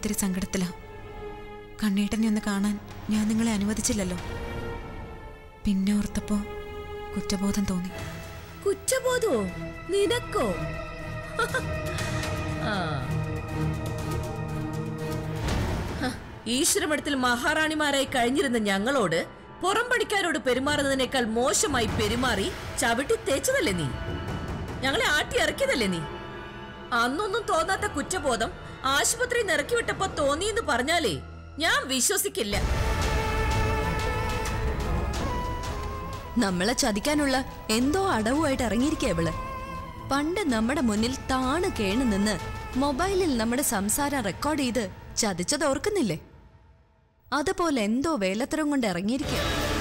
ഒത്തിരി സങ്കടത്തിലാ കണ്ണേട്ടനെ ഒന്ന് കാണാൻ ഞാൻ നിങ്ങളെ അനുവദിച്ചില്ലല്ലോ പിന്നെ ഓർത്തപ്പോ കുറ്റബോധം തോന്നി കുറ്റബോധമോ നിനക്കോ ആ. ഹ, ഈശ്വരമഠത്തിൽ മഹാറാണിമാരായി കഴിഞ്ഞിരുന്ന ഞങ്ങളോട് പുറം പണിക്കാരോട് പെരുമാറുന്നതിനേക്കാൾ മോശമായി പെരുമാറി ചവിട്ടി തേച്ചതല്ലേ നീ ഞങ്ങളെ ആട്ടി ഇറക്കിയതല്ലേ നീ അന്നൊന്നും തോന്നാത്ത കുറ്റബോധം ആശുപത്രിയിൽ നിന്ന് ഇറക്കി വിട്ടപ്പോ തോന്നിയെന്ന് പറഞ്ഞാലേ ഞാൻ വിശ്വസിക്കില്ല നമ്മളെ ചതിക്കാനുള്ള എന്തോ അടവുമായിട്ട് ഇറങ്ങിയിരിക്കുക ഇവള് പണ്ട് നമ്മുടെ മുന്നിൽ താണ് കേണ് നിന്ന് മൊബൈലിൽ നമ്മുടെ സംസാരം റെക്കോർഡ് ചെയ്ത് ചതിച്ചത് ഓർക്കുന്നില്ലേ അതുപോലെ എന്തോ വേലത്തരം കൊണ്ട് ഇറങ്ങിയിരിക്കുക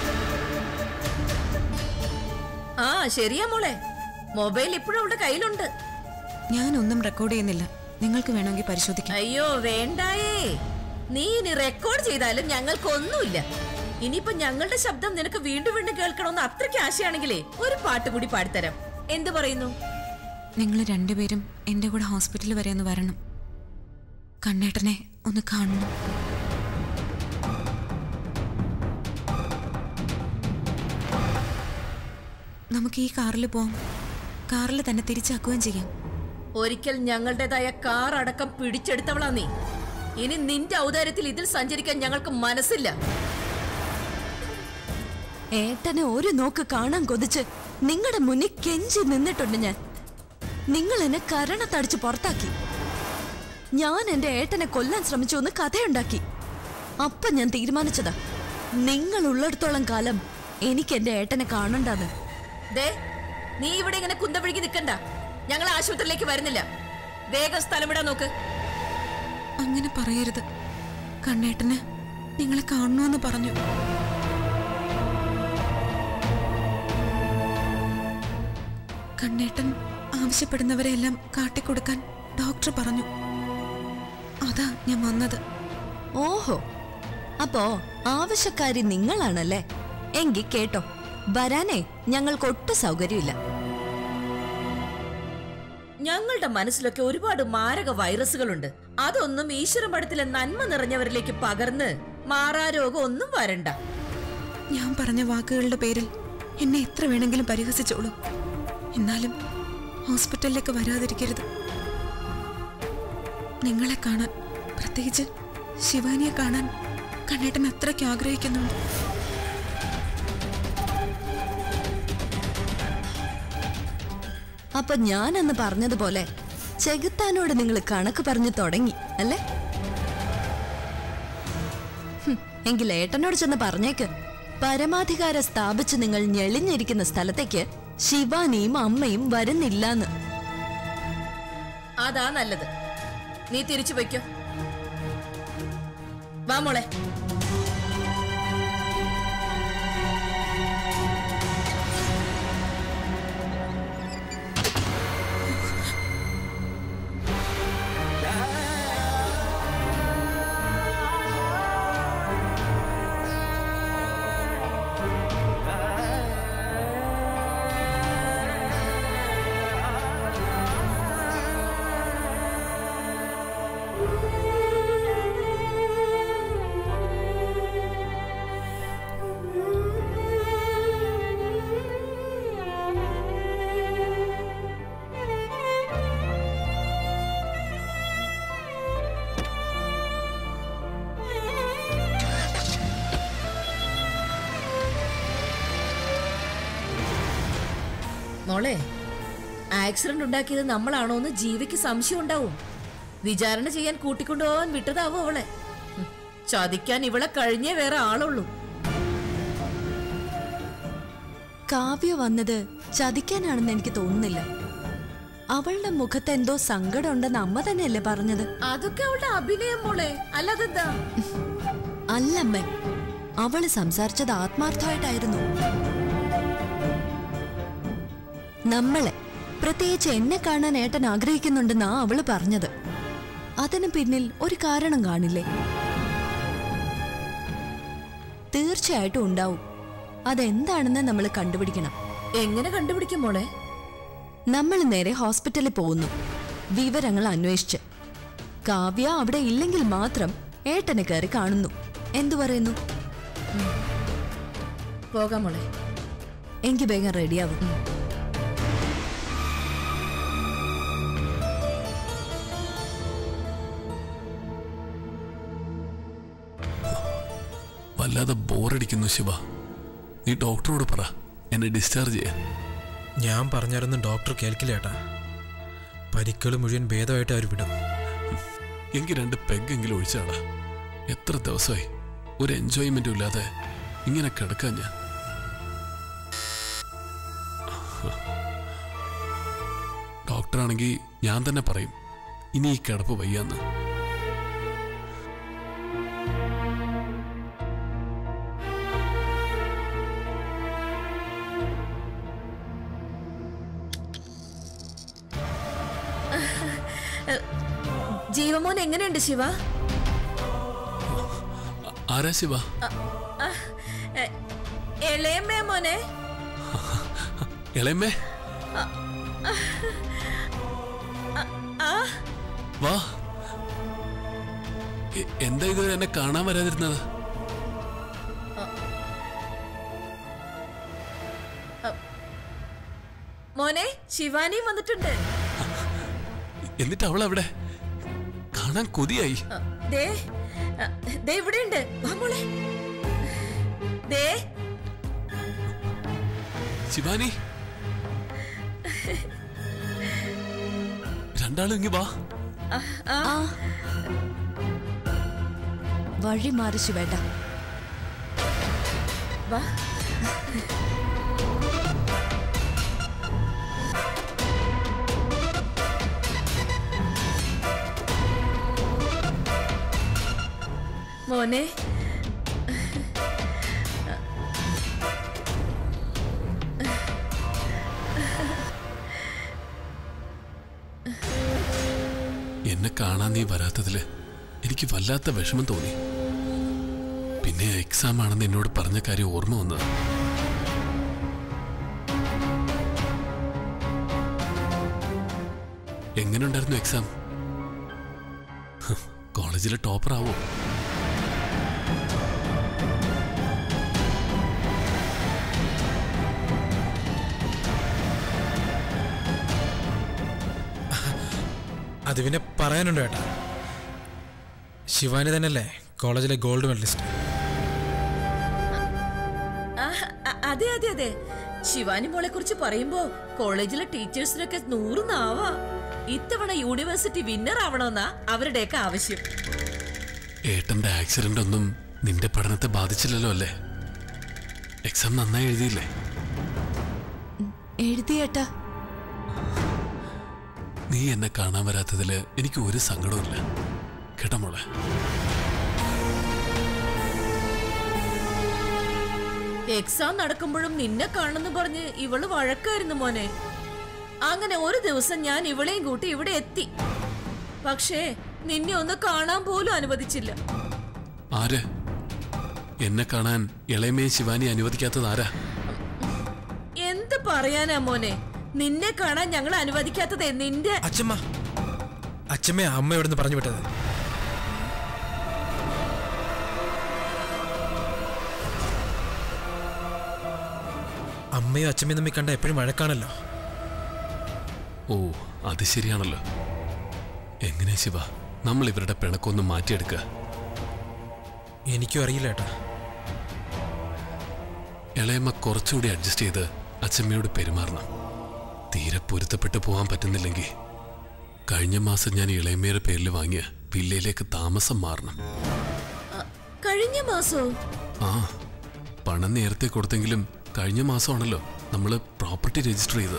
ആ ശരിയാ മോളെ മൊബൈൽ ഇപ്പോഴും അവളുടെ കയ്യിലുണ്ട് ഞാനൊന്നും റെക്കോർഡ് ചെയ്യുന്നില്ല നിങ്ങൾക്ക് വേണമെങ്കിൽ പരിശോധിക്കാം അയ്യോ വേണ്ടായേ നീ ഇനി റെക്കോർഡ് ചെയ്താലും ഞങ്ങൾക്കൊന്നുമില്ല ഇനിയിപ്പോ ഞങ്ങളുടെ ശബ്ദം നിനക്ക് വീണ്ടും വീണ്ടും കേൾക്കണമെന്ന് അത്രയ്ക്ക് ആശയാണെങ്കിലേ ഒരു പാട്ട് കൂടി പാടിത്തരാം എന്ത് പറയുന്നു നിങ്ങൾ രണ്ടുപേരും എൻ്റെ കൂടെ ഹോസ്പിറ്റലിൽ വരെ ഒന്ന് വരണം കണ്ണേട്ടനെ ഒന്ന് കാണണം നമുക്ക് ഈ കാറിൽ പോവാം കാറിൽ തന്നെ തിരിച്ചാക്കുകയും ചെയ്യാം ഒരിക്കൽ ഞങ്ങളുടേതായ കാർ അടക്കം പിടിച്ചെടുത്തവളാ നീ ഇനി നിന്റെ ഔദാര്യത്തിൽ ഇതിൽ സഞ്ചരിക്കാൻ ഞങ്ങൾക്ക് മനസ്സില്ല ഏട്ടനെ ഒരു നോക്ക് കാണാൻ കൊതിച്ച് നിങ്ങളുടെ മുന്നിൽ കെഞ്ചി നിന്നിട്ടുണ്ട് ഞാൻ നിങ്ങൾ എന്നെ കരണത്തടിച്ച് പുറത്താക്കി ഞാൻ എന്റെ ഏട്ടനെ കൊല്ലാൻ ശ്രമിച്ചു എന്ന് കഥയുണ്ടാക്കി അപ്പൊ ഞാൻ തീരുമാനിച്ചതാ നിങ്ങൾ ഉള്ളിടത്തോളം കാലം എനിക്ക് എന്റെ ഏട്ടനെ കാണണ്ടെന്ന് ദേ നീ ഇവിടെ ഇങ്ങനെ കുന്തപിഴുകി നിൽക്കണ്ട ഞങ്ങൾ ആശുപത്രിയിലേക്ക് വരുന്നില്ല വേഗം സ്ഥലം വിടാൻ നോക്ക് അങ്ങനെ പറയരുത് കണ്ണേട്ടന് നിങ്ങളെ കാണണമെന്ന് പറഞ്ഞു കണ്ണേട്ടൻ ആവശ്യപ്പെടുന്നവരെല്ലാം കാട്ടിക്കൊടുക്കാൻ ഡോക്ടർ പറഞ്ഞു അതാ ഞാൻ വന്നത് ഓഹോ അപ്പോ ആവശ്യക്കാരി നിങ്ങളാണല്ലേ എങ്കി കേട്ടോ വരാനേ ഞങ്ങൾക്ക് ഒട്ടും സൗകര്യമില്ല ഞങ്ങളുടെ മനസ്സിലൊക്കെ ഒരുപാട് മാരക വൈറസുകളുണ്ട് അതൊന്നും ഈശ്വരമഠത്തിലെ നന്മ നിറഞ്ഞവരിലേക്ക് പകർന്ന് മാറാരോഗം ഒന്നും വരണ്ട ഞാൻ പറഞ്ഞ വാക്കുകളുടെ പേരിൽ എന്നെ എത്ര വേണമെങ്കിലും പരിഹസിച്ചോളൂ എന്നാലും ഹോസ്പിറ്റലിലേക്ക് വരാതിരിക്കരുത് നിങ്ങളെ കാണാൻ പ്രത്യേകിച്ച് ശിവാനിയെ കാണാൻ കണ്ണേട്ടൻ അത്രയ്ക്ക് ആഗ്രഹിക്കുന്നുണ്ട് അപ്പൊ ഞാനെന്ന് പറഞ്ഞതുപോലെ ചെകുത്താനോട് നിങ്ങൾ കണക്ക് പറഞ്ഞു തുടങ്ങി അല്ലേ ഹും, എങ്കിൽ ഏട്ടനോട് ചെന്ന് പറഞ്ഞേക്ക് പരമാധികാരം സ്ഥാപിച്ച് നിങ്ങൾ ഞെളിഞ്ഞിരിക്കുന്ന സ്ഥലത്തേക്ക് ശിവാനിയും അമ്മയും വരുന്നില്ലാന്ന് അതാ നല്ലത് നീ തിരിച്ചു വയ്ക്കോ വാ മോളെ മോളെ ആക്സിഡന്റ് ഉണ്ടാക്കിയത് നമ്മളാണോ എന്ന് ജീവിക്ക് സംശയം ഉണ്ടാവും വിചാരണ ചെയ്യാൻ കൂട്ടിക്കൊണ്ടുപോകാൻ വിട്ടതാവും അവളെ ഉം, ചതിക്കാൻ ഇവളെ കഴിഞ്ഞേ വേറെ ആളുള്ളൂ കാവ്യ വന്നത് ചതിക്കാനാണെന്ന് എനിക്ക് തോന്നുന്നില്ല അവളുടെ മുഖത്ത് എന്തോ സങ്കടമുണ്ടെന്ന് അമ്മ തന്നെയല്ലേ പറഞ്ഞത് അതൊക്കെ അവളുടെ അഭിനയം മോളെ അല്ലാതെന്താ അല്ലമ്മേ അവള് സംസാരിച്ചത് ആത്മാർത്ഥമായിട്ടായിരുന്നു നമ്മളെ പ്രത്യേകിച്ച് എന്നെ കാണാൻ ഏട്ടൻ ആഗ്രഹിക്കുന്നുണ്ടെന്നാ അവള് പറഞ്ഞത് അതിന് പിന്നിൽ ഒരു കാരണം കാണില്ലേ തീർച്ചയായിട്ടും ഉണ്ടാവും അതെന്താണെന്ന് നമ്മൾ കണ്ടുപിടിക്കണം എങ്ങനെ കണ്ടുപിടിക്കും മോളെ നമ്മൾ നേരെ ഹോസ്പിറ്റലിൽ പോകുന്നു വിവരങ്ങൾ അന്വേഷിച്ച് കാവ്യ അവിടെ ഇല്ലെങ്കിൽ മാത്രം ഏട്ടനെ കയറി കാണുന്നു എന്തു പറയുന്നു പോകാം മോളെ എങ്കിൽ വേഗം റെഡിയാവും വല്ലാതെ ബോറടിക്കുന്നു ശിവ നീ ഡോക്ടറോട് പറ എന്നെ ഡിസ്ചാർജ് ചെയ്യാൻ ഞാൻ പറഞ്ഞാലൊന്നും ഡോക്ടർ കേൾക്കില്ല ഏട്ടാ പരിക്കുകൾ മുഴുവൻ ഭേദമായിട്ട് അവർ വിടും എങ്കിൽ രണ്ട് പെഗ്ഗെങ്കിലും ഒഴിച്ചാടാ എത്ര ദിവസമായി ഒരു എൻജോയ്മെന്റും ഇല്ലാതെ ഇങ്ങനെ കിടക്കാൻ ഞാൻ ഡോക്ടറാണെങ്കിൽ ഞാൻ തന്നെ പറയും ഇനി ഈ കിടപ്പ് വയ്യാന്ന് ജീവമോൻ എങ്ങനെയുണ്ട് ശിവ ആ- ആരാ ശിവ എ, ഇളയമ്മേ മോനെ ഇളയമ്മേ ആ വാ എ- എന്താ ഇതുവരെ എന്നെ കാണാൻ വരാതിരുന്നത് മോനെ ശിവാനിയും വന്നിട്ടുണ്ട് എന്നിട്ട് അവൾ അവിടെ കാണാൻ കൊതിയായി ആ, ദേ ആ, ദേ ഇവിടെയുണ്ട് വാ മോളെ ദേ ശിവാനി രണ്ടാളും ഇങ്ങി വാ ആ, ആ ആ വഴി മാറി ശിവേട്ട വാ മോനെ എന്നെ കാണാൻ നീ വരാത്തതില് എനിക്ക് വല്ലാത്ത വിഷമം തോന്നി പിന്നെ എക്സാം ആണെന്ന് എന്നോട് പറഞ്ഞ കാര്യം ഓർമ്മ വന്നത് എങ്ങനെയുണ്ടായിരുന്നു എക്സാം ഹ്, കോളേജിലെ ടോപ്പർ ആവോ അത് പിന്നെ പറയാനുണ്ടോ ഏട്ടാ ശിവാനി തന്നെയല്ലേ കോളേജിലെ ഗോൾഡ് മെഡലിസ്റ്റ് ആ, അ- അതെ അതെ അതെ ശിവാനി മോളെ കുറിച്ച് പറയുമ്പോ കോളേജിലെ ടീച്ചേഴ്സിനൊക്കെ നൂറ് നാവാ ഇത്തവണ യൂണിവേഴ്സിറ്റി വിന്നർ ആവണമെന്നാ അവരുടെയൊക്കെ ആവശ്യം ഏട്ടന്റെ ആക്സിഡന്റ് ഒന്നും നിന്റെ പഠനത്തെ ബാധിച്ചില്ലല്ലോ അല്ലേ എക്സാം നന്നായി എഴുതിയില്ലേ എഴുതിയേട്ടാ നീ എന്നെ കാണാൻ വരാത്തതില് എനിക്ക് ഒരു സങ്കടവുമില്ല കേട്ടോ മോളെ എക്സാം നടക്കുമ്പോഴും നിന്നെ കാണുന്നു പറഞ്ഞ് ഇവള് വഴക്കായിരുന്നു മോനെ അങ്ങനെ ഒരു ദിവസം ഞാൻ ഇവളെയും കൂട്ടി ഇവിടെ എത്തി പക്ഷേ നിന്നെ ഒന്ന് കാണാൻ പോലും അനുവദിച്ചില്ല ആര് എന്നെ കാണാൻ ഇളയമേ ശിവാനി അനുവദിക്കാത്തത് ആരാ എന്ത് പറയാനാ മോനെ നിന്നെ കാണാൻ ഞങ്ങൾ അനുവദിക്കാത്തത് നിന്റെ അച്ഛമ്മ അച്ഛമ്മ അമ്മ എവിടെ നിന്ന് പറഞ്ഞു വിട്ടത് അമ്മയും അച്ഛമ്മയും തമ്മിൽ കണ്ട എപ്പോഴും വഴക്കാണല്ലോ ഓ അത് ശരിയാണല്ലോ എങ്ങനെ ശിവ നമ്മൾ ഇവരുടെ പിണക്കൊന്ന് മാറ്റിയെടുക്കുക എനിക്കും അറിയില്ല ഏട്ടാ ഇളയമ്മ കുറച്ചുകൂടി അഡ്ജസ്റ്റ് ചെയ്ത് അച്ഛമ്മയോട് പെരുമാറണം തീരെ പൊരുത്തപ്പെട്ടു പോകാൻ പറ്റുന്നില്ലെങ്കിൽ കഴിഞ്ഞ മാസം ഞാൻ ഇളയമ്മയുടെ പേരിൽ വാങ്ങിയ വില്ലയിലേക്ക് താമസം മാറണം കഴിഞ്ഞ മാസോ ആ പണം നേരത്തെ കൊടുത്തെങ്കിലും കഴിഞ്ഞ മാസമാണല്ലോ നമ്മൾ പ്രോപ്പർട്ടി രജിസ്റ്റർ ചെയ്തത്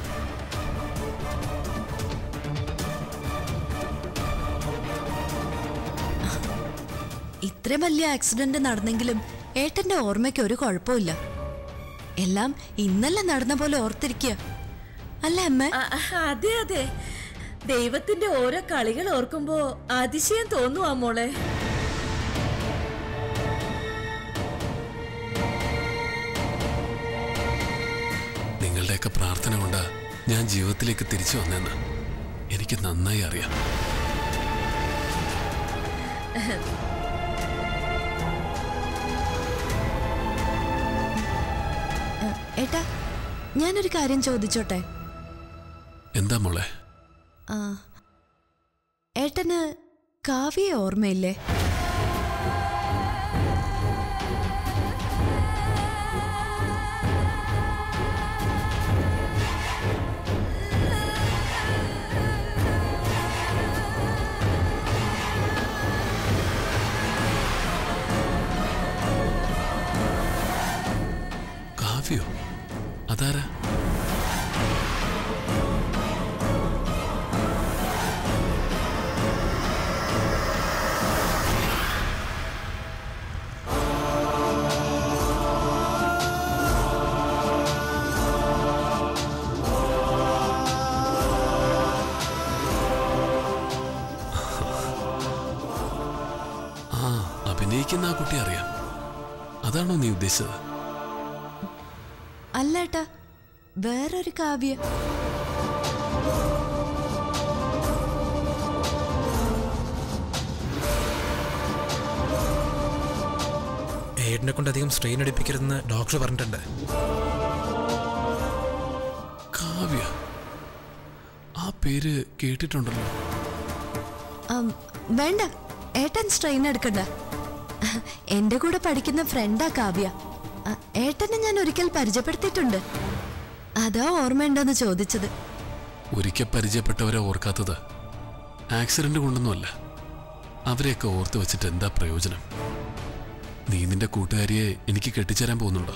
ഇത്ര വലിയ ആക്സിഡന്റ് നടന്നെങ്കിലും ഏട്ടന്റെ ഓർമ്മയ്ക്ക് ഒരു കുഴപ്പമില്ല എല്ലാം ഇന്നലെ നടന്ന പോലെ ഓർത്തിരിക്കുക അല്ല അമ്മ ആ, അതെ അതെ ദൈവത്തിന്റെ ഓരോ കളികൾ ഓർക്കുമ്പോ അതിശയം തോന്നുവാ മോളെ നിങ്ങളുടെയൊക്കെ പ്രാർത്ഥന കൊണ്ടാ ഞാൻ ജീവിതത്തിലേക്ക് തിരിച്ചു വന്നെന്ന് എനിക്ക് നന്നായി അറിയാം ഏട്ടാ ഞാനൊരു കാര്യം ചോദിച്ചോട്ടെ എന്താ മോളെ ആ ഏട്ടന് കാവ്യ ഓർമ്മയില്ലേ കാവ്യോ അതാരാ ആ അഭിനയിക്കുന്ന ആ കുട്ടി അറിയാം അതാണോ നീ ഉദ്ദേശിച്ചത് അല്ല ഏട്ടാ വേറൊരു കാവ്യ ഏട്ടനെ കൊണ്ട് അധികം സ്ട്രെയിൻ എടുപ്പിക്കരുതെന്ന് ഡോക്ടർ പറഞ്ഞിട്ടുണ്ട് കാവ്യ ആ പേര് കേട്ടിട്ടുണ്ടല്ലോ ആം, വേണ്ട ഏട്ടൻ സ്ട്രെയിൻ എടുക്കണ്ട എന്റെ കൂടെ പഠിക്കുന്ന ഫ്രണ്ടാ കാവ്യ ആ, ഏട്ടനെ ഞാൻ ഒരിക്കൽ പരിചയപ്പെടുത്തിയിട്ടുണ്ട് അതാ ഓർമ്മയുണ്ടോന്ന് ചോദിച്ചത് ഒരിക്കൽ പരിചയപ്പെട്ടവരെ ഓർക്കാത്തത് ആക്സിഡന്റ് കൊണ്ടൊന്നുമല്ല അവരെയൊക്കെ ഓർത്ത് വെച്ചിട്ട് എന്താ പ്രയോജനം നീ നിന്റെ കൂട്ടുകാരിയെ എനിക്ക് കെട്ടിച്ചേരാൻ പോകുന്നുണ്ടോ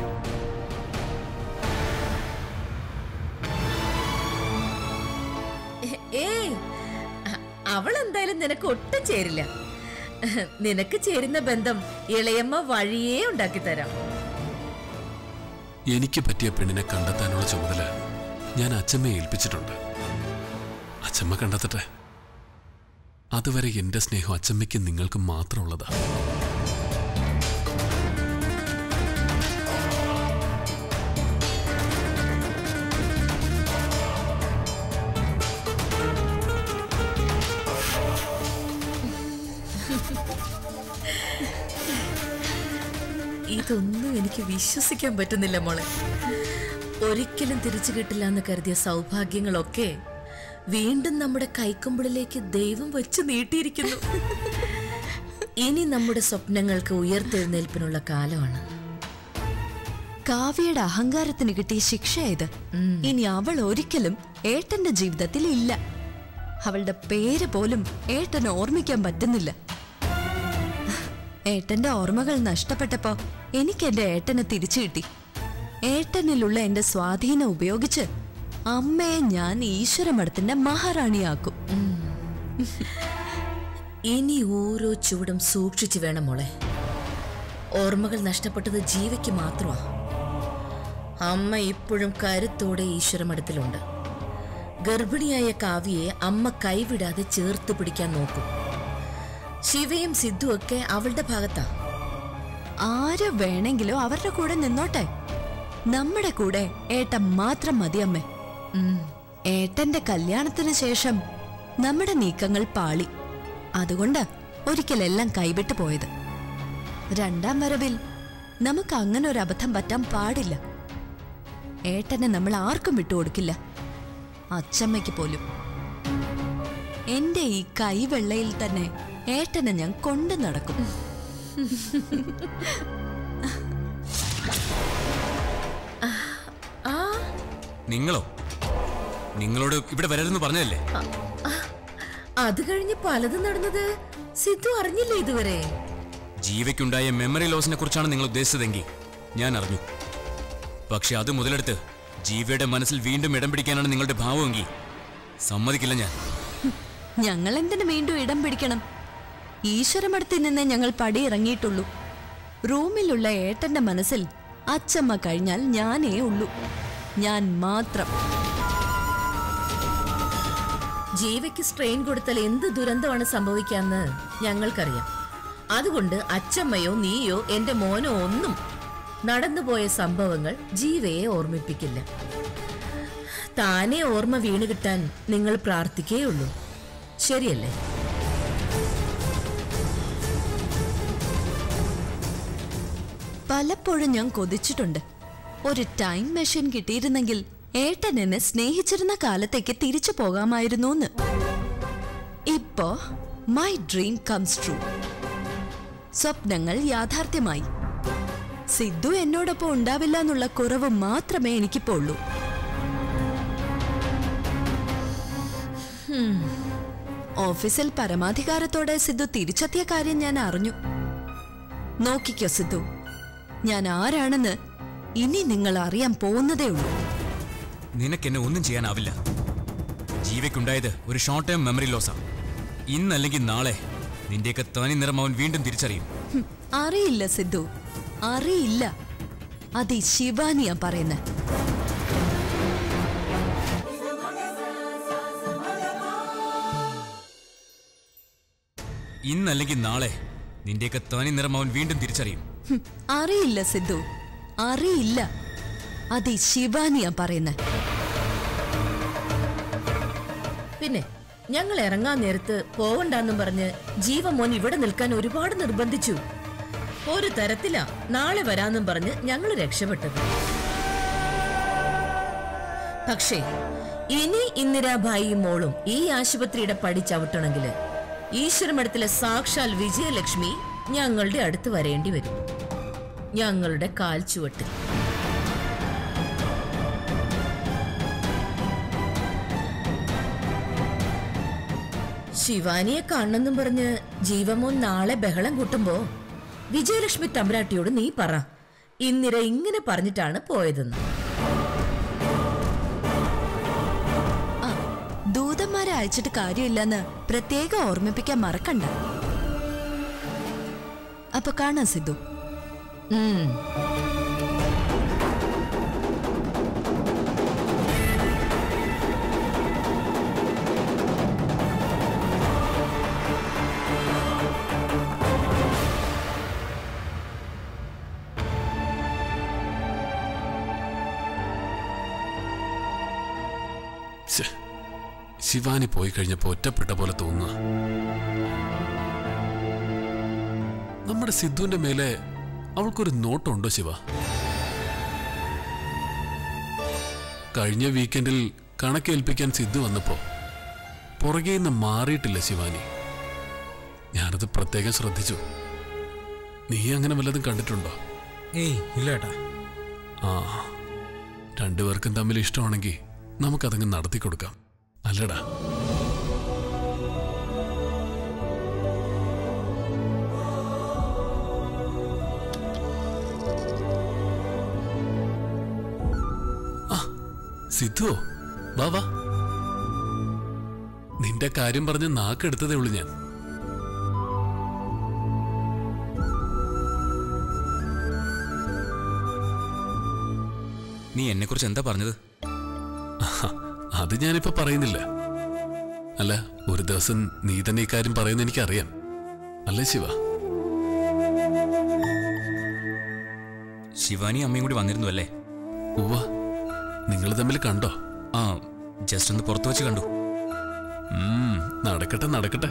ഏയ് അ- അവൾ എന്തായാലും നിനക്ക് ഒട്ടും ചേരില്ല നിനക്ക് ചേരുന്ന ബന്ധം ഇളയമ്മ വഴിയേ ഉണ്ടാക്കി തരാം എനിക്ക് പറ്റിയ പെണ്ണിനെ കണ്ടെത്താനുള്ള ചുമതല ഞാൻ അച്ഛമ്മയെ ഏൽപ്പിച്ചിട്ടുണ്ട് അച്ഛമ്മ കണ്ടെത്തട്ടെ അതുവരെ എന്റെ സ്നേഹം അച്ഛമ്മയ്ക്ക് നിങ്ങൾക്ക് മാത്രമുള്ളതാ ഇതൊന്നും എനിക്ക് വിശ്വസിക്കാൻ പറ്റുന്നില്ല മോളെ ഒരിക്കലും തിരിച്ചു കിട്ടില്ല എന്ന് കരുതിയ സൗഭാഗ്യങ്ങളൊക്കെ വീണ്ടും നമ്മുടെ കൈക്കുമ്പിളിലേക്ക് ദൈവം വെച്ച് നീട്ടിയിരിക്കുന്നു ഇനി നമ്മുടെ സ്വപ്നങ്ങൾക്ക് ഉയർത്തെഴുന്നേൽപ്പിനുള്ള കാലമാണ് കാവ്യയുടെ അഹങ്കാരത്തിന് കിട്ടിയ ശിക്ഷ ഇത് ഇനി അവൾ ഒരിക്കലും ഏട്ടന്റെ ജീവിതത്തിൽ ഇല്ല അവളുടെ പേര് പോലും ഏട്ടന് ഓർമ്മിക്കാൻ പറ്റുന്നില്ല ഏട്ടന്റെ ഓർമ്മകൾ നഷ്ടപ്പെട്ടപ്പോ എനിക്ക് എന്റെ ഏട്ടനെ തിരിച്ചു കിട്ടി ഏട്ടനിലുള്ള എന്റെ സ്വാധീനം ഉപയോഗിച്ച് അമ്മയെ ഞാൻ ഈശ്വരമഠത്തിന്റെ മഹാറാണിയാക്കും ഇനി ഓരോ ചുവടും സൂക്ഷിച്ചു വേണം മോളെ ഓർമ്മകൾ നഷ്ടപ്പെട്ടത് ജീവയ്ക്ക് മാത്രമാ അമ്മ ഇപ്പോഴും കരുത്തോടെ ഈശ്വരമഠത്തിലുണ്ട് ഗർഭിണിയായ കാവ്യയെ അമ്മ കൈവിടാതെ ചേർത്ത് പിടിക്കാൻ നോക്കും ശിവയും സിദ്ധുവും ഒക്കെ അവളുടെ ഭാഗത്താ ആര് വേണമെങ്കിലും അവരുടെ കൂടെ നിന്നോട്ടെ നമ്മുടെ കൂടെ ഏട്ടൻ മാത്രം മതി അമ്മേ ഉം. ഏട്ടന്റെ കല്യാണത്തിന് ശേഷം നമ്മുടെ നീക്കങ്ങൾ പാളി അതുകൊണ്ട് ഒരിക്കലെല്ലാം കൈവിട്ടു പോയത് രണ്ടാം വരവിൽ നമുക്ക് അങ്ങനെ ഒരു അബദ്ധം പറ്റാൻ പാടില്ല ഏട്ടനെ നമ്മൾ ആർക്കും വിട്ടുകൊടുക്കില്ല അച്ചമ്മയ്ക്ക് പോലും എന്റെ ഈ കൈവെള്ളയിൽ തന്നെ ഏട്ടനെ ഞാൻ കൊണ്ടു നടക്കും ആ നിങ്ങളോ നിങ്ങളോട് ഇവിടെ വരരുതെന്ന് പറഞ്ഞതല്ലേ അത് കഴിഞ്ഞ് പലതും നടന്നത് സിദ്ധു അറിഞ്ഞില്ലേ ഇതുവരെ ജീവയ്ക്കുണ്ടായ മെമ്മറി ലോസിനെ കുറിച്ചാണ് നിങ്ങൾ ഉദ്ദേശിച്ചതെങ്കിൽ ഞാൻ അറിഞ്ഞു പക്ഷെ അത് മുതലെടുത്ത് ജീവയുടെ മനസ്സിൽ വീണ്ടും ഇടം പിടിക്കാനാണ് നിങ്ങളുടെ ഭാവമെങ്കിൽ സമ്മതിക്കില്ല ഞാൻ ഞങ്ങൾ എന്തിനു വീണ്ടും ഇടം പിടിക്കണം ഈശ്വരമടത്തിൽ നിന്ന് ഞങ്ങൾ പടിയിറങ്ങിയിട്ടുള്ളൂ റൂമിലുള്ള ഏട്ടന്റെ മനസ്സിൽ അച്ചമ്മ കഴിഞ്ഞാൽ ഞാനേ ഉള്ളൂ ഞാൻ മാത്രം ജീവയ്ക്ക് സ്ട്രെയിൻ കൊടുത്താൽ എന്ത് ദുരന്തമാണ് സംഭവിക്കാന്ന് ഞങ്ങൾക്കറിയാം അതുകൊണ്ട് അച്ചമ്മയോ നീയോ എന്റെ മോനോ ഒന്നും നടന്നുപോയ സംഭവങ്ങൾ ജീവയെ ഓർമ്മിപ്പിക്കില്ല താനെ ഓർമ്മ വീണ് കിട്ടാൻ നിങ്ങൾ പ്രാർത്ഥിക്കേയുള്ളൂ ശരിയല്ലേ പലപ്പോഴും ഞാൻ കൊതിച്ചിട്ടുണ്ട് ഒരു ടൈം മെഷീൻ കിട്ടിയിരുന്നെങ്കിൽ ഏട്ടൻ എന്നെ സ്നേഹിച്ചിരുന്ന കാലത്തേക്ക് തിരിച്ചു പോകാമായിരുന്നൂന്ന് ഇപ്പോ മൈ ഡ്രീം കംസ് ട്രൂ സ്വപ്നങ്ങൾ യാഥാർത്ഥ്യമായി സിദ്ധു എന്നോടൊപ്പം ഉണ്ടാവില്ല എന്നുള്ള കുറവ് മാത്രമേ എനിക്കിപ്പോ ഉള്ളൂ ഹും. ഓഫീസിൽ പരമാധികാരത്തോടെ സിദ്ധു തിരിച്ചെത്തിയ കാര്യം ഞാൻ അറിഞ്ഞു നോക്കിക്കോ സിദ്ധു ഞാൻ ആരാണെന്ന് ഇനി നിങ്ങൾ അറിയാൻ പോകുന്നതേ ഉള്ളൂ നിനക്കെന്നെ ഒന്നും ചെയ്യാനാവില്ല ജീവയ്ക്കുണ്ടായത് ഒരു ഷോർട്ട് ടേം മെമ്മറി ലോസാ ഇന്നല്ലെങ്കിൽ നാളെ നിന്റെയൊക്കെ തനി നിറം അവൻ വീണ്ടും തിരിച്ചറിയും ഹും, അറിയില്ല സിദ്ധു അറിയില്ല അത് ഈ ശിവാനിയാ പറയുന്നത് ഇന്നല്ലെങ്കിൽ നാളെ നിന്റെയൊക്കെ തനി നിറം അവൻ വീണ്ടും തിരിച്ചറിയും ഹും, അറിയില്ല സിദ്ധു അറിയില്ല അത് ഈ ശിവാനിയാ പറയുന്നത് പിന്നെ ഞങ്ങൾ ഇറങ്ങാൻ നേരത്ത് പോവണ്ടെന്നും പറഞ്ഞ് ജീവമോൻ ഇവിടെ നിൽക്കാൻ ഒരുപാട് നിർബന്ധിച്ചു ഒരു തരത്തിലാ നാളെ വരാന്നും പറഞ്ഞ് ഞങ്ങൾ രക്ഷപ്പെട്ടത് പക്ഷേ ഇനി ഇന്ദിരാഭായിയും മോളും ഈ ആശുപത്രിയുടെ പടി ചവിട്ടണമെങ്കില് ഈശ്വരമഠത്തിലെ സാക്ഷാൽ വിജയലക്ഷ്മി ഞങ്ങളുടെ അടുത്ത് വരേണ്ടി വരും ഞങ്ങളുടെ കാൽ ചുവട്ടിൽ ശിവാനിയെ കാണണമെന്നും പറഞ്ഞ് ജീവമോൻ നാളെ ബഹളം കൂട്ടുമ്പോ വിജയലക്ഷ്മി തമ്പുരാട്ടിയോട് നീ പറ ഇന്ദിര ഇങ്ങനെ പറഞ്ഞിട്ടാണ് പോയതെന്ന് ആ ദൂതന്മാരെ അയച്ചിട്ട് കാര്യമില്ലെന്ന് പ്രത്യേകം ഓർമ്മിപ്പിക്കാൻ മറക്കണ്ട അപ്പൊ കാണാം സിദ്ധു ഉം. ശ്ശെ, ശിവാനി പോയി കഴിഞ്ഞപ്പോ ഒറ്റപ്പെട്ട പോലെ തോന്നുക നമ്മുടെ സിദ്ധുവിന്റെ മേലെ അവൾക്കൊരു നോട്ടമുണ്ടോ ശിവ കഴിഞ്ഞ വീക്കെൻഡിൽ കണക്കേൽപ്പിക്കാൻ സിദ്ധു വന്നപ്പോ പുറകെ നിന്ന് മാറിയിട്ടില്ല ശിവാനി ഞാനത് പ്രത്യേകം ശ്രദ്ധിച്ചു നീ അങ്ങനെ വല്ലതും കണ്ടിട്ടുണ്ടോ ഏയ് ഇല്ല ഏട്ടാ ആ രണ്ടുപേർക്കും തമ്മിൽ ഇഷ്ടമാണെങ്കിൽ നമുക്കതങ്ങ് നടത്തി കൊടുക്കാം അല്ലടാ ആ, സിദ്ധുവോ വാ വാ നിന്റെ കാര്യം പറഞ്ഞ് നാക്കെടുത്തതേ ഉള്ളൂ ഞാൻ നീ എന്നെക്കുറിച്ച് എന്താ പറഞ്ഞത് ആഹാ, അത് ഞാനിപ്പോ പറയുന്നില്ല അല്ല ഒരു ദിവസം നീ തന്നെ ഇക്കാര്യം പറയുന്ന എനിക്കറിയാം അല്ലേ ശിവ ശിവാനി അമ്മയും കൂടി വന്നിരുന്നു അല്ലേ ഉവ്വ നിങ്ങൾ തമ്മിൽ കണ്ടോ ആ ജസ്റ്റ് ഒന്ന് പുറത്തു വെച്ച് കണ്ടു ഉം, നടക്കട്ടെ നടക്കട്ടെ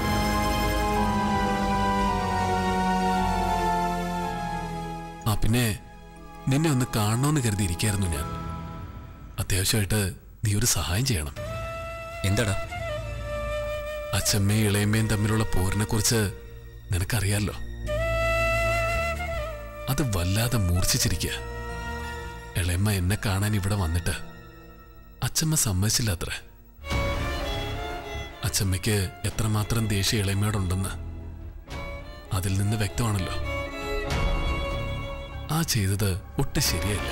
ആ പിന്നെ നിന്നെ ഒന്ന് കാണണമെന്ന് കരുതിയിരിക്കായിരുന്നു ഞാൻ അത്യാവശ്യമായിട്ട് നീ ഒരു സഹായം ചെയ്യണം എന്താടാ അച്ഛമ്മയും ഇളയമ്മയും തമ്മിലുള്ള പോരിനെ കുറിച്ച് നിനക്കറിയാലോ അത് വല്ലാതെ മൂർച്ഛിച്ചിരിക്കുക ഇളയമ്മ എന്നെ കാണാൻ ഇവിടെ വന്നിട്ട് അച്ഛമ്മ സമ്മതിച്ചില്ല അത്ര അച്ഛമ്മയ്ക്ക് എത്രമാത്രം ദേഷ്യം ഇളയമ്മയോടുണ്ടെന്ന് അതിൽ നിന്ന് വ്യക്തമാണല്ലോ ആ ചെയ്തത് ഒട്ടും ശരിയല്ല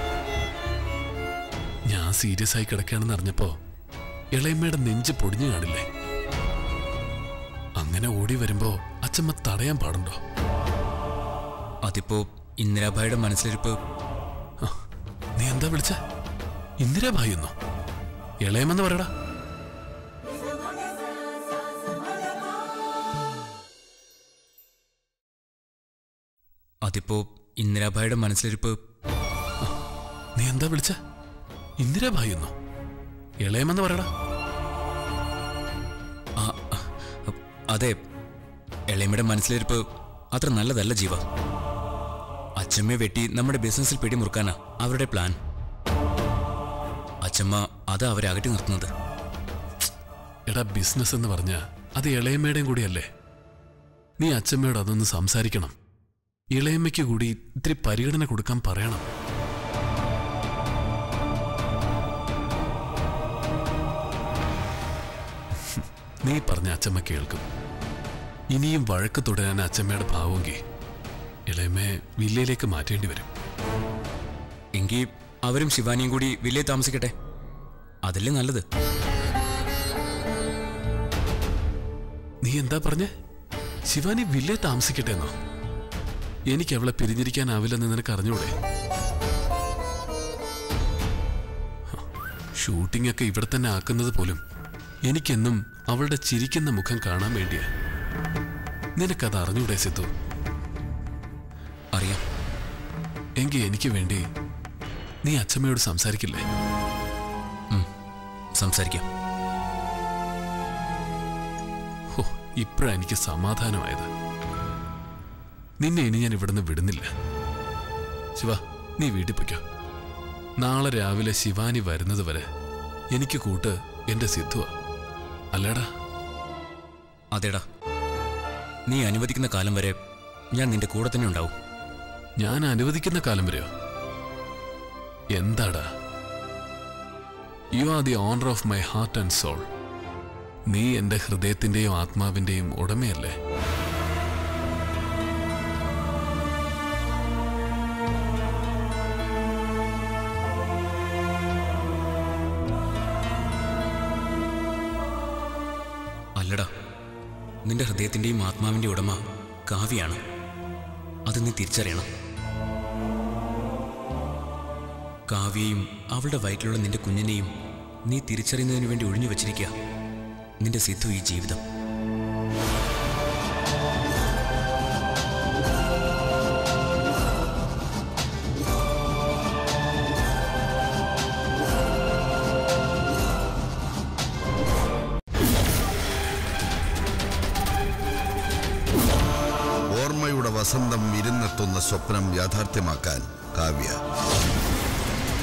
ഞാൻ സീരിയസ് ആയി കിടക്കുകയാണെന്ന് അറിഞ്ഞപ്പോ ഇളയമ്മയുടെ നെഞ്ച് പൊടിഞ്ഞു കാണില്ലേ അങ്ങനെ ഓടി വരുമ്പോ അച്ഛമ്മ തടയാൻ പാടുണ്ടോ അതിപ്പോ ഇന്ദിരാഭായിയുടെ മനസ്സിലിരിപ്പ് ആ, നീ എന്താ വിളിച്ച ഇന്ദിരാഭായി എന്നോ ഇളയമെന്ന് പറയടാ അതിപ്പോ ഇന്ദിരാഭായിയുടെ മനസ്സിലിരിപ്പ് നീ എന്താ വിളിച്ച ഇന്ദിരാഭായി എന്നോ ഇളയമെന്ന് പറയടാ ആ, ആ, അതെ എളയമ്മയുടെ മനസ്സിലിരിപ്പ് അത്ര നല്ലതല്ല ജീവ അച്ഛമ്മയെ വെട്ടി നമ്മുടെ ബിസിനസ്സിൽ പിടിമുറുക്കാനാ അവരുടെ പ്ലാൻ അച്ഛമ്മ അതാ അവരെ അകറ്റി നിർത്തുന്നത് എടാ ബിസിനസ് എന്ന് പറഞ്ഞ അത് ഇളയമ്മയുടെയും കൂടിയല്ലേ നീ അച്ഛമ്മയോട് അതൊന്ന് സംസാരിക്കണം ഇളയമ്മയ്ക്ക് കൂടി ഇത്തിരി പരിഗണന കൊടുക്കാൻ പറയണം നീ പറഞ്ഞ അച്ഛമ്മ കേൾക്കും ഇനിയും വഴക്ക് തുടരാൻ അച്ഛമ്മയുടെ ഭാവമെങ്കിൽ ഇളയമ്മയെ വില്ലയിലേക്ക് മാറ്റേണ്ടി വരും എങ്കിൽ അവരും ശിവാനിയും കൂടി വില്ലയിൽ താമസിക്കട്ടെ അതല്ലേ നല്ലത് നീ എന്താ പറഞ്ഞേ ശിവാനി വില്ലേ താമസിക്കട്ടെ എന്നോ എനിക്ക് അവളെ പിരിഞ്ഞിരിക്കാനാവില്ലെന്ന് നിനക്ക് അറിഞ്ഞൂടെ ഷൂട്ടിംഗ് ഒക്കെ ഇവിടെ തന്നെ ആക്കുന്നത് പോലും എനിക്കെന്നും അവളുടെ ചിരിക്കുന്ന മുഖം കാണാൻ വേണ്ടിയാ നിനക്കത് അറിഞ്ഞൂടെ സിദ്ധു അറിയാം എങ്കിൽ എനിക്ക് വേണ്ടി നീ അച്ഛമ്മയോട് സംസാരിക്കില്ലേ സംസാരിക്കാം ഹോ ഇപ്പോഴാ എനിക്ക് സമാധാനമായത് നിന്നെ ഇനി ഞാൻ ഇവിടുന്ന് വിടുന്നില്ല ശിവ നീ വീട്ടിൽ പൊയ്ക്കോ നാളെ രാവിലെ ശിവാനി വരുന്നത് വരെ എനിക്ക് കൂട്ട് എന്റെ സിദ്ധുവാ അല്ലേടാ അതേടാ നീ അനുവദിക്കുന്ന കാലം വരെ ഞാൻ നിന്റെ കൂടെ തന്നെ ഉണ്ടാവും ഞാൻ അനുവദിക്കുന്ന കാലം വരെയോ എന്താടാ you are the owner of my heart and soul നീ എന്റെ ഹൃദയത്തിന്റെയും ആത്മാവിന്റെയും ഉടമയല്ലേ അല്ലടാ നിന്റെ ഹൃദയത്തിന്റെയും ആത്മാവിന്റെ ഉടമ കാവ്യാണ് അത് നീ തിരിച്ചറിയണം കാവ്യയും അവളുടെ വയറ്റിലുള്ള നിന്റെ കുഞ്ഞിനെയും നീ തിരിച്ചറിയുന്നതിന് വേണ്ടി ഒഴിഞ്ഞു വച്ചിരിക്കുക നിന്റെ സിദ്ധു ഈ ജീവിതം ഓർമ്മയുടെ വസന്തം വിരുന്നെത്തുന്ന സ്വപ്നം യാഥാർത്ഥ്യമാക്കാൻ കാവ്യ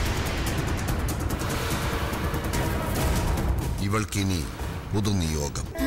ഇവൾക്കിനി പുതുനിയോഗം